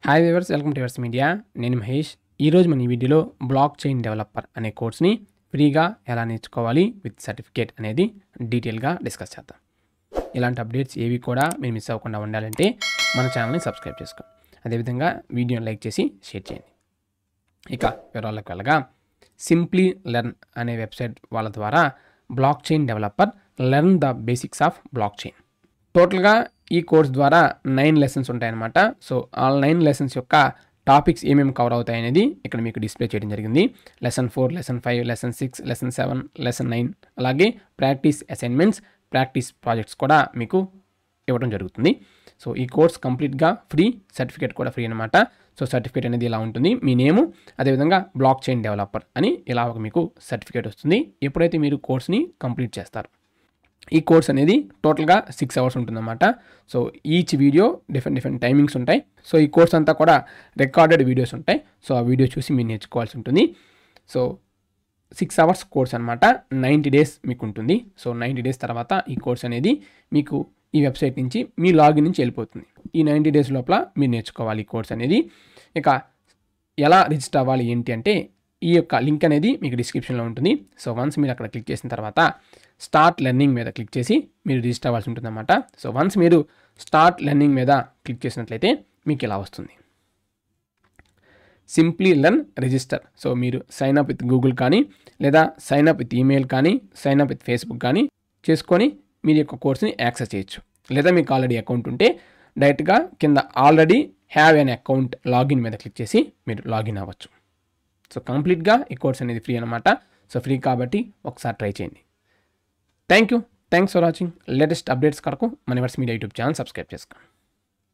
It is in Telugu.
hi viewers welcome to viewers media నేను మహేష్ ఈరోజు మన ఈ వీడియోలో బ్లాక్ చైన్ డెవలపర్ అనే కోర్స్ని ఫ్రీగా ఎలా నేర్చుకోవాలి విత్ సర్టిఫికేట్ అనేది డీటెయిల్గా డిస్కస్ చేద్దాం ఇలాంటి అప్డేట్స్ ఏవి కూడా మీరు మిస్ అవ్వకుండా ఉండాలంటే మన ఛానల్ని సబ్స్క్రైబ్ చేసుకోండి అదేవిధంగా వీడియోని లైక్ చేసి షేర్ చేయండి ఇక వివరాలకు వెళ్ళగా సింప్లీ లెర్న్ అనే వెబ్సైట్ వాళ్ళ ద్వారా blockchain developer learn the basics of blockchain టోటల్గా ఈ కోర్స్ ద్వారా నైన్ లెసన్స్ ఉంటాయన్నమాట సో ఆ నైన్ లెసన్స్ యొక్క టాపిక్స్ ఏమేమి కవర్ అవుతాయి అనేది ఇక్కడ మీకు డిస్ప్లే చేయడం జరిగింది lesson four lesson five lesson six lesson seven lesson nine అలాగే ప్రాక్టీస్ అసైన్మెంట్స్ ప్రాక్టీస్ ప్రాజెక్ట్స్ కూడా మీకు ఇవ్వడం జరుగుతుంది సో ఈ కోర్స్ కంప్లీట్గా ఫ్రీ సర్టిఫికేట్ కూడా ఫ్రీ అనమాట సో సర్టిఫికేట్ అనేది ఇలా ఉంటుంది మీ నేము అదేవిధంగా బ్లాక్ చైన్ డెవలపర్ అని ఇలా ఒక మీకు సర్టిఫికేట్ వస్తుంది ఎప్పుడైతే మీరు కోర్స్ని కంప్లీట్ చేస్తారు ఈ కోర్స్ అనేది టోటల్గా సిక్స్ అవర్స్ ఉంటుందన్నమాట so each video different different timings ఉంటాయి సో ఈ కోర్స్ అంతా కూడా రికార్డెడ్ వీడియోస్ ఉంటాయి సో ఆ వీడియో చూసి మీరు నేర్చుకోవాల్సి ఉంటుంది సో సిక్స్ అవర్స్ కోర్స్ అనమాట నైంటీ డేస్ మీకు ఉంటుంది సో నైంటీ డేస్ తర్వాత ఈ కోర్స్ అనేది మీకు ఈ వెబ్సైట్ నుంచి మీ లాగిన్ నుంచి వెళ్ళిపోతుంది ఈ నైంటీ డేస్ లోపల మీరు నేర్చుకోవాలి ఈ కోర్స్ అనేది ఇక ఎలా రిజిస్టర్ అవ్వాలి ఏంటి అంటే ఈ యొక్క లింక్ అనేది మీకు డిస్క్రిప్షన్లో ఉంటుంది సో వన్స్ మీరు అక్కడ క్లిక్ చేసిన తర్వాత స్టార్ట్ లెర్నింగ్ మీద క్లిక్ చేసి మీరు రిజిస్టర్ అవ్వాల్సి ఉంటుందన్నమాట సో వన్స్ మీరు స్టార్ట్ లెర్నింగ్ మీద క్లిక్ చేసినట్లయితే మీకు ఇలా వస్తుంది సింప్లీ లెర్న్ రిజిస్టర్ సో మీరు సైన్ అప్ విత్ గూగుల్ కానీ లేదా సైన్ అప్ విత్ ఈమెయిల్ కానీ సైన్ అప్ విత్ ఫేస్బుక్ కానీ చేసుకొని మీరు యొక్క కోర్స్ని యాక్సెస్ చేయొచ్చు లేదా మీకు ఆల్రెడీ అకౌంట్ ఉంటే డైరెక్ట్గా కింద already have an account login మీద క్లిక్ చేసి మీరు లాగిన్ అవ్వచ్చు సో కంప్లీట్గా ఈ కోర్స్ అనేది ఫ్రీ అనమాట సో ఫ్రీ కాబట్టి ఒకసారి ట్రై చేయండి thank you thanks for watching latest updates కొరకు మన వర్స్ మీడియా యూట్యూబ్ ఛానల్ సబ్స్క్రైబ్ చేసుకోండి